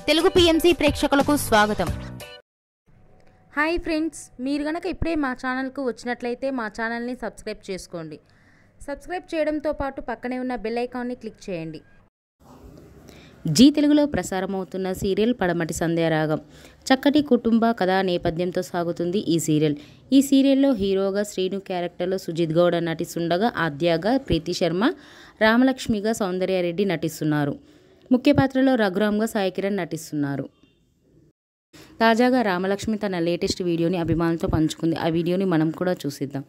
Telugu PMC ప్రేక్షకులకు స్వాగతం hi friends మీరు గనక ఇప్పుడే మా ఛానల్కు వచ్చినట్లయితే మా ఛానల్ని సబ్స్క్రైబ్ చేసుకోండి సబ్స్క్రైబ్ చేయడంతో పాటు పక్కనే ఉన్న బెల్ ఐకాన్ని క్లిక్ చేయండి జీ తెలుగులో ప్రసారమవుతున్న సీరియల్ పడమటి సంధ్యారాగం చక్కటి కుటుంబ కథా నేపథ్యంతో సాగుతుంది ఈ సీరియల్ ఈ సీరియల్లో హీరోగా శ్రీను క్యారెక్టర్లో సుజిత్ గౌడ నటిస్తుండగా ఆద్యాగా ప్రీతి శర్మ రామలక్ష్మిగా సౌందర్యారెడ్డి నటిస్తున్నారు ముఖ్య పాత్రలో రఘురామ్గా సాయి కిరణ్ నటిస్తున్నారు తాజాగా రామలక్ష్మి తన లేటెస్ట్ వీడియోని అభిమానులతో పంచుకుంది ఆ వీడియోని మనం కూడా చూసిద్దాం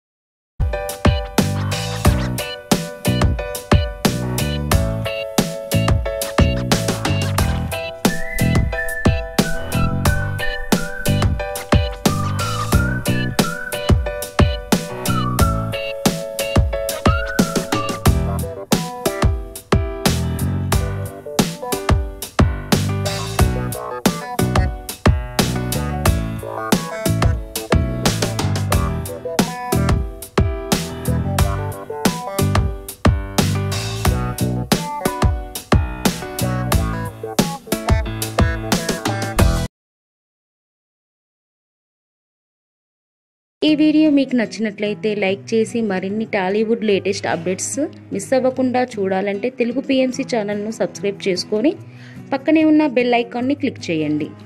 ఈ వీడియో మీకు నచ్చినట్లయితే లైక్ చేసి మరిన్ని టాలీవుడ్ లేటెస్ట్ అప్డేట్స్ మిస్ అవ్వకుండా చూడాలంటే తెలుగు పిఎంసి ఛానల్ను సబ్స్క్రైబ్ చేసుకొని పక్కనే ఉన్న బెల్ ఐకాన్ని క్లిక్ చేయండి